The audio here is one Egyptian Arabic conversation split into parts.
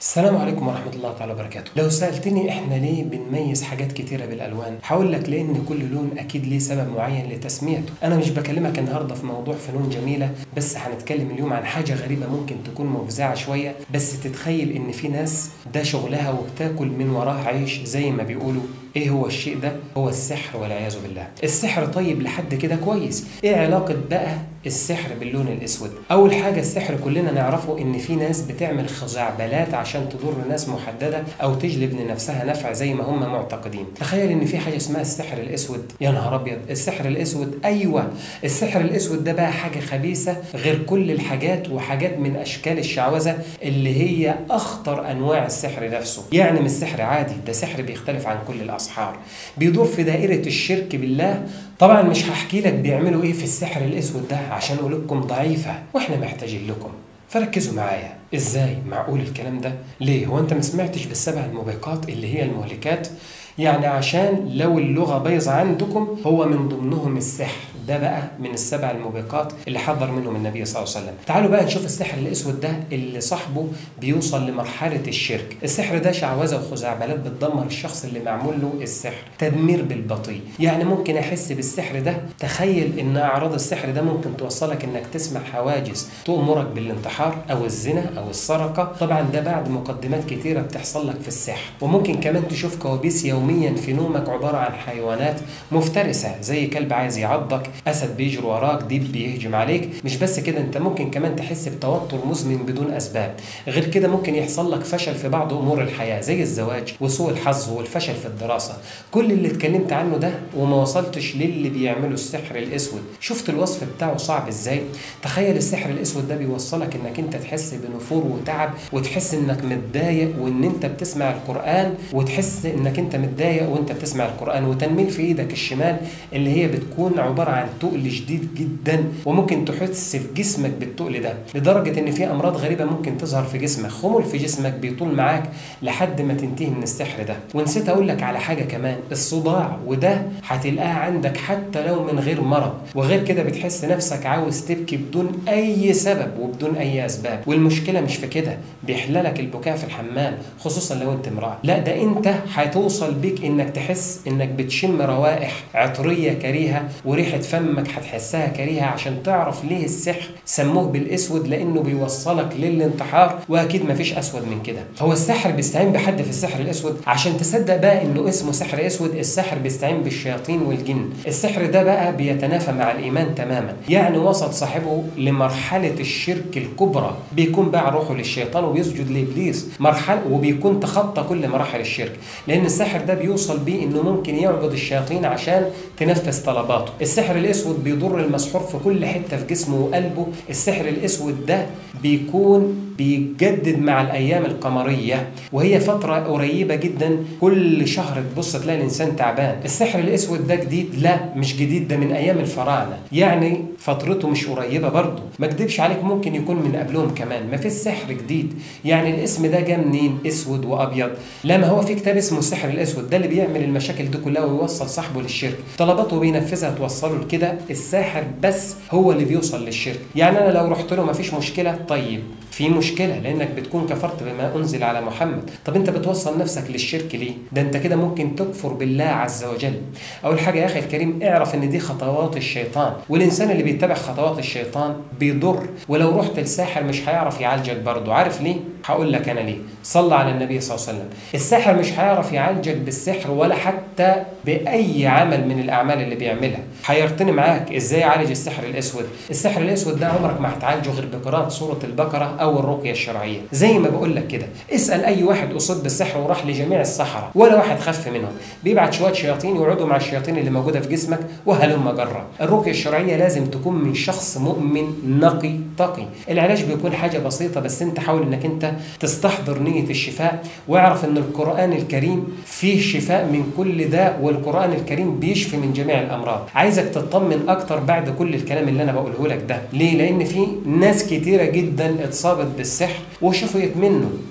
السلام عليكم ورحمة الله تعالى وبركاته. لو سألتني احنا ليه بنميز حاجات كتيرة بالألوان؟ هقول لك لأن كل لون أكيد ليه سبب معين لتسميته. أنا مش بكلمك النهاردة في موضوع فنون جميلة بس هنتكلم اليوم عن حاجة غريبة ممكن تكون مفزعة شوية بس تتخيل إن في ناس ده شغلها وبتاكل من وراه عيش زي ما بيقولوا ايه هو الشيء ده؟ هو السحر والعياذ بالله. السحر طيب لحد كده كويس. ايه علاقة بقى السحر باللون الاسود؟ اول حاجة السحر كلنا نعرفه ان في ناس بتعمل خزعبلات عشان تضر ناس محددة او تجلب لنفسها نفع زي ما هم معتقدين. تخيل ان في حاجة اسمها السحر الاسود. يا نهار ابيض، السحر الاسود ايوه السحر الاسود ده بقى حاجة خبيثة غير كل الحاجات وحاجات من اشكال الشعوذة اللي هي اخطر انواع السحر نفسه. يعني مش سحر عادي، ده سحر بيختلف عن كل الأصحاب. الأسحار بيدور في دائرة الشرك بالله طبعا مش هحكي لك بيعملوا ايه في السحر الاسود ده عشان قلوبكم ضعيفة واحنا محتاجين لكم فركزوا معايا ازاي معقول الكلام ده ليه هو انت ما سمعتش بالسبع الموبقات اللي هي المهلكات يعني عشان لو اللغة بايظة عندكم هو من ضمنهم السحر ده بقى من السبع الموبقات اللي حذر منهم النبي صلى الله عليه وسلم تعالوا بقى نشوف السحر الاسود ده اللي صاحبه بيوصل لمرحلة الشرك السحر ده شعوذة وخزعبلات بتدمر الشخص اللي معمول له السحر تدمير بالبطيء يعني ممكن احس بالسحر ده تخيل ان اعراض السحر ده ممكن توصلك انك تسمع حواجز تؤمرك بالانتحار او الزنا او السرقة طبعا ده بعد مقدمات كتيرة بتحصل لك في السحر وممكن كمان تشوف كوابيس يوميا في نومك عبارة عن حيوانات مفترسة زي كلب عايز يعضك اسد بيجري وراك ديب بيهجم عليك مش بس كده انت ممكن كمان تحس بتوتر مزمن بدون اسباب غير كده ممكن يحصل لك فشل في بعض امور الحياه زي الزواج وسوء الحظ والفشل في الدراسه كل اللي اتكلمت عنه ده وما وصلتش للي بيعملوا السحر الاسود شفت الوصف بتاعه صعب ازاي تخيل السحر الاسود ده بيوصلك انك انت تحس بنفور وتعب وتحس انك متضايق وان انت بتسمع القران وتحس انك انت متضايق وانت بتسمع القران وتنميل في ايدك الشمال اللي هي بتكون عباره عن تقل شديد جدا وممكن تحس في جسمك بالتقل ده لدرجه ان في امراض غريبه ممكن تظهر في جسمك خمول في جسمك بيطول معاك لحد ما تنتهي من السحر ده ونسيت اقول لك على حاجه كمان الصداع وده هتلاقاه عندك حتى لو من غير مرض وغير كده بتحس نفسك عاوز تبكي بدون اي سبب وبدون اي اسباب والمشكله مش في كده بيحللك البكاء في الحمام خصوصا لو انت امراه لا ده انت هتوصل بيك انك تحس انك بتشم روائح عطريه كريهه وريحه فمك هتحسها كريهه عشان تعرف ليه السحر سموه بالاسود لانه بيوصلك للانتحار واكيد مفيش اسود من كده هو السحر بيستعين بحد في السحر الاسود عشان تصدق بقى انه اسمه سحر اسود السحر بيستعين بالشياطين والجن السحر ده بقى بيتنافى مع الايمان تماما يعني وصل صاحبه لمرحله الشرك الكبرى بيكون باع روحه للشيطان وبيسجد لابليس مرحله وبيكون تخطى كل مراحل الشرك لان السحر ده بيوصل بيه انه ممكن يعبد الشياطين عشان تنفذ طلباته السحر الاسود بيضر المسحور في كل حته في جسمه وقلبه السحر الاسود ده بيكون بيجدد مع الايام القمريه وهي فتره قريبه جدا كل شهر تبص تلاقي الانسان تعبان السحر الاسود ده جديد لا مش جديد ده من ايام الفراعنه يعني فترته مش قريبه برضه ما اكدبش عليك ممكن يكون من قبلهم كمان ما فيش سحر جديد يعني الاسم ده جه منين اسود وابيض لا ما هو في كتاب اسمه السحر الاسود ده اللي بيعمل المشاكل دي كلها ويوصل صاحبه للشرك طلباته بينفذها توصله لكده الساحر بس هو اللي بيوصل للشرك يعني انا لو رحت له ما فيش مشكله طيب في مشكلة لأنك بتكون كفرت بما أنزل على محمد طب أنت بتوصل نفسك للشرك ليه؟ ده أنت كده ممكن تكفر بالله عز وجل أول حاجة يا أخي الكريم اعرف أن دي خطوات الشيطان والإنسان اللي بيتبع خطوات الشيطان بيضر ولو رحت لساحر مش هيعرف يعالجك برضه عارف ليه؟ هقول لك أنا ليه صلى على النبي صلى الله عليه وسلم الساحر مش هيعرف يعالجك بالسحر ولا حتى بأي عمل من الأعمال اللي بيعملها هيرتني معاك إزاي يعالج السحر الأسود السحر الأسود ده عمرك ما هتعالجه غير بقراءة سورة البقرة او الرقيه الشرعيه زي ما بقول لك كده اسال اي واحد اصيب بالسحر وراح لجميع السحره ولا واحد خف منهم بيبعت شويه شياطين يقعدوا مع الشياطين اللي موجوده في جسمك وهلم جرا الرقيه الشرعيه لازم تكون من شخص مؤمن نقي تقي العلاج بيكون حاجه بسيطه بس انت حاول انك انت تستحضر نيه الشفاء واعرف ان القران الكريم فيه شفاء من كل داء والقران الكريم بيشفي من جميع الامراض عايزك تطمن اكتر بعد كل الكلام اللي انا بقوله لك ده ليه لان في ناس كتيره جدا اتصابت بالسحر وشفيت منه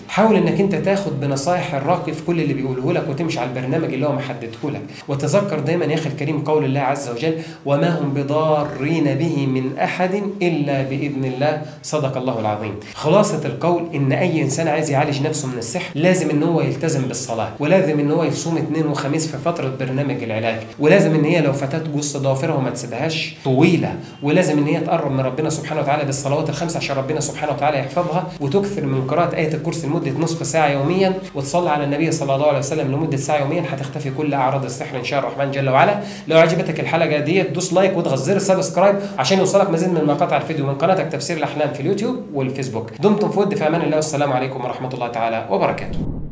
حاول انك انت تاخد بنصائح الراقي في كل اللي بيقوله لك وتمشي على البرنامج اللي هو محدده لك وتذكر دايما يا اخي الكريم قول الله عز وجل وما هم بضارين به من احد الا باذن الله صدق الله العظيم خلاصه القول ان اي انسان عايز يعالج نفسه من السحر لازم ان هو يلتزم بالصلاه ولازم ان هو يصوم اثنين وخميس في فتره برنامج العلاج ولازم ان هي لو فتاه جص ضوافرها وما تسيبهاش طويله ولازم ان هي تقرب من ربنا سبحانه وتعالى بالصلوات الخمس عشان ربنا سبحانه وتعالى يحفظها وتكثر من قراءه ايه الكرسي لمده نصف ساعه يوميا وتصلي على النبي صلى الله عليه وسلم لمده ساعه يوميا هتختفي كل اعراض السحر ان شاء الرحمن جل وعلا لو عجبتك الحلقه ديت دوس لايك واضغط زر السبسكرايب عشان يوصلك مزيد من مقاطع الفيديو من قناتك تفسير الاحلام في اليوتيوب والفيسبوك دمتم في ود في امان الله والسلام عليكم ورحمه الله تعالى وبركاته